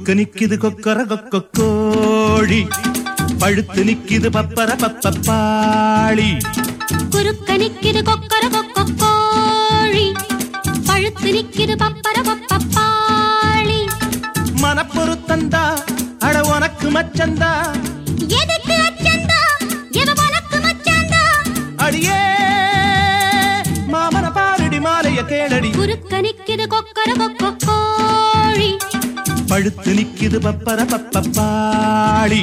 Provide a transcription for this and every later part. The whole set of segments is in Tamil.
குறுக்க நிக்குது கொக்கர கொக்க கோழி பழுத்து நிக்குது பப்பர பப்பப்பாளி குறுக்க நிக்குது கொக்கர கொக்க கோழி பழுத்து நிக்குது பப்பர பப்பப்பாளி மனப்பொருத்தந்தா அட உனக்கு மச்சந்தா எதுக்கு அச்சந்தா எவ உனக்கு மச்சந்தா அடியே மாமன பாரடி மாலைய கேளடி குறுக்க நிக்குது கொக்கர கொக்க கோழி பழுத்து நிக்குது பப்பர பப்பப்பாளி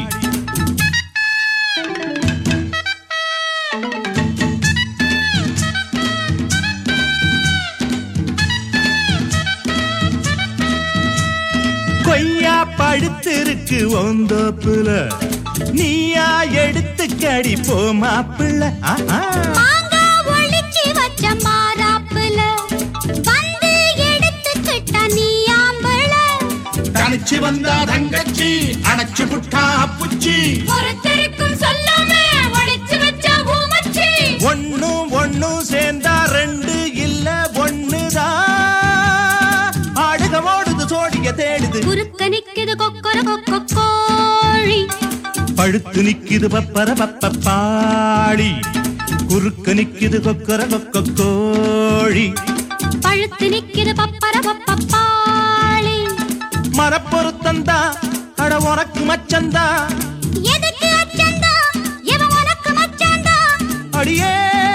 கொய்யா பழுத்திருக்கு ஒந்தோப்புல நீயா எடுத்து கடி போ மாப்பிள்ள ஆஹா. மாங்கா ஒளிச்சு வச்ச மாறாப்புல வந்து எடுத்துக்கிட்ட நீ ஆம்பள தனிச்சு வந்தா தங்கச்சி அணைச்சு புட்டா அப்புச்சி ஒருத்தருக்கும் சொல்லாம ஒளிச்சு வச்ச ஊமச்சி ஒண்ணும் ஒண்ணும் சேர்ந்தா ரெண்டு இல்ல ஒண்ணுதான் ஆடுக ஓடுது சோடிய தேடுது குறுக்க நிக்குது கொக்கர கொக்க கோழி பழுத்து நிக்குது பப்பர பப்பப்பாளி குறுக்க நிக்குது கொக்கர கொக்க கோழி பழுத்து நிக்குது பப்பர பப்பப்பாளி மரப்பொருத்தந்தா அட உனக்கு மச்சந்தா எதுக்கு அச்சந்தா எவ உனக்கு மச்சந்தா அடியே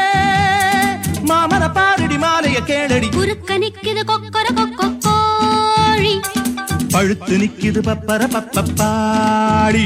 மாமன பாரடி மாலைய கேளடி குறுக்க நிக்குது கொக்கர கொக்க கோழி பழுத்து நிக்குது பப்பர பப்பப்பாளி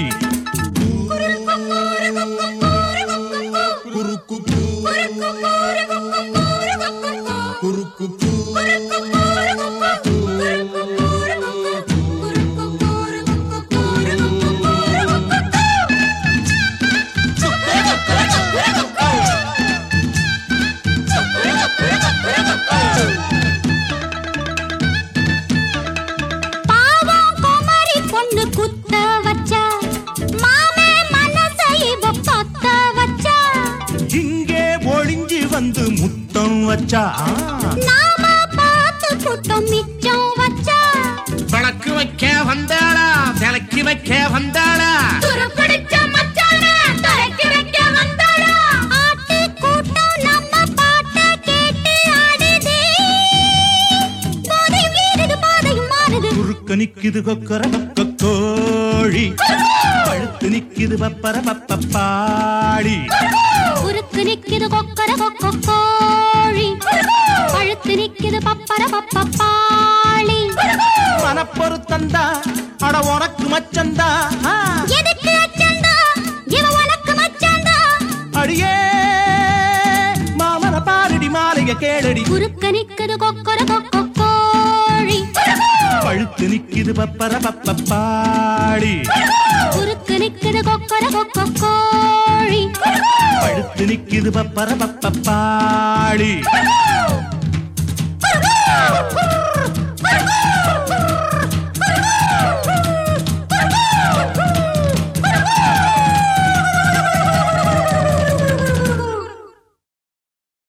பாவம் குமரி பொண்ணு குத்த வச்சா மாமே மனசை இவ பத்த வச்சா இங்கே ஒளிஞ்சு வந்து முத்தம் வச்சா நாம பார்த்து கூட்டம் மிச்சம் வச்சா விளக்கு வைக்க வந்தாளா விளக்கி வைக்க வந்தாளா துருப்பிடிச்ச மச்சான தரக்கி வைக்க வந்தாளா ஆட்டு கூட்டம் நம்ம பாட்ட கேட்டு ஆடுதே போதை மீறுது பாதையும் மாறுது குறுக்க நிக்குது கொக்கர கொக்க கோழி பழுத்து நிக்குது பப்பர பப்பப்பாளி உருக்கு நிக்குது கொக்கர கொக்க கோழி பழுத்து நிக்குது பப்பர பப்பப்பாளி மனப்பொருத்தந்தா அட உனக்கு மச்சந்தா ஆ. எதுக்கு அச்சந்தா இவ உனக்கு மச்சந்தா அடியே மாமன பாரடி மாலைய கேளடி உருக்கு நிக்குது கொக்கர கொக்க கோழி பழுத்து நிக்குது பப்பர பப்பப்பாளி உருக்கு நிக்குது கொக்கர கொக்க கோழி பழுத்து நிக்குது பப்பர பப்பப்பாளி